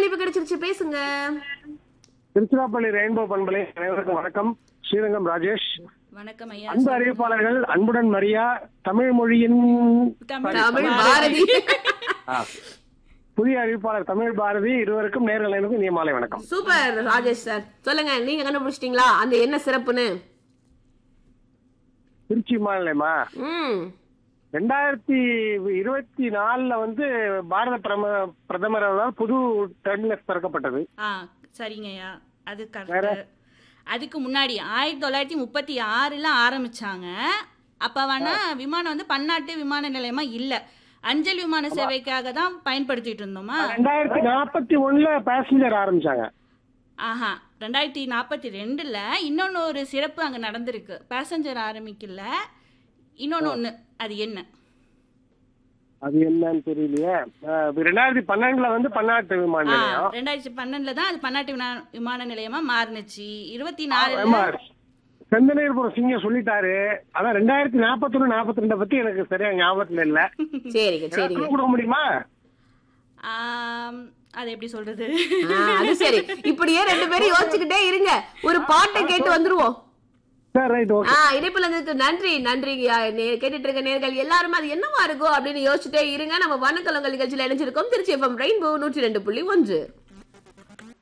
இணைப்பு கிடைச்சிருச்சு பேசுங்க திருச்சிராப்பள்ளி ரெயின்போ பண்பலை அனைவருக்கும் வணக்கம் ஸ்ரீரங்கம் ராஜேஷ் வணக்கம் ஐயா அன்பு அறிவிப்பாளர்கள் அன்புடன் மரியா தமிழ் மொழியின் தமிழ் தமிழ் பாரதி ஆ, புதிய அறிவிப்பாளர் தமிழ் பாரதி இருவருக்கும் நேரில் எனக்கு இனிய மாலை வணக்கம் சூப்பர் ராஜேஷ் சார் சொல்லுங்க நீங்க கண்டுபிடிச்சிட்டீங்களா அந்த என்ன சிறப்புன்னு திருச்சி மாநிலமா ம் ரெண்டாயிரத்தி இருபத்தி நாலுல வந்து பாரத பிரம பிரதமர் அவர்களால் புது டெர்மினஸ் திறக்கப்பட்டது ஆ சரிங்க ஐயா அது கரெக்ட் அதுக்கு முன்னாடி ஆயிரத்தி தொள்ளாயிரத்தி முப்பத்தி ஆறுல ஆரம்பிச்சாங்க அப்ப வேணா விமானம் வந்து பன்னாட்டு விமான நிலையமா இல்ல அஞ்சல் விமான சேவைக்காக தான் பயன்படுத்திட்டு இருந்தோமா ரெண்டாயிரத்தி நாற்பத்தி ஒண்ணுல பேசஞ்சர் ஆரம்பிச்சாங்க ஆஹா ரெண்டாயிரத்தி நாற்பத்தி ரெண்டுல இன்னொன்னு ஒரு சிறப்பு அங்க நடந்திருக்கு பேசஞ்சர் ஆரம்பிக்கல இன்னொன்னு ஒண்ணு அது என்ன அது என்னன்னு தெரியலையே அஹ், ரெண்டாயிரத்தி பன்னெண்டுல வந்து பன்னாட்டு விமான ஆ, நிலையம் ரெண்டாயிரத்தி பன்னெண்டுல தான் அது பன்னாட்டு விமான- விமான நிலையமா மாறுனுச்சு இருபத்தி ஆமா நாலுல செந்தனீர்புரம் சிங்கம் சொல்லிட்டாரு ஆனா ரெண்டாயிரத்தி நாற்பத்தொன்னு நாற்பத்தி ரெண்ட பத்தி எனக்கு சரியா ஞாபகத்துல இல்ல சரிங்க சரிங்க clue கொடுக்க முடியுமா ஆம், அது எப்படி சொல்றது ஆ, அது சரி இப்படியே ரெண்டு பேரும் யோசிச்சுக்கிட்டே இருங்க ஒரு பாட்டை கேட்டு வந்துருவோம் சரி ரைட் ஓகே ஆ இணைப்புல இருந்ததுக்கு நன்றி நன்றி ஐயா. நே- கேட்டுட்டு இருக்க நேர்கள் எல்லாருமே அது என்னவா இருக்கும் அப்படின்னு யோசிச்சுட்டே இருங்க நம்ம வணக்கலங்கள் நிகழ்ச்சியில இணைஞ்சிருக்கோம் திருச்சி எஃப்எம் ரெயின்போ நூற்றி ரெண்டு புள்ளி ஒன்று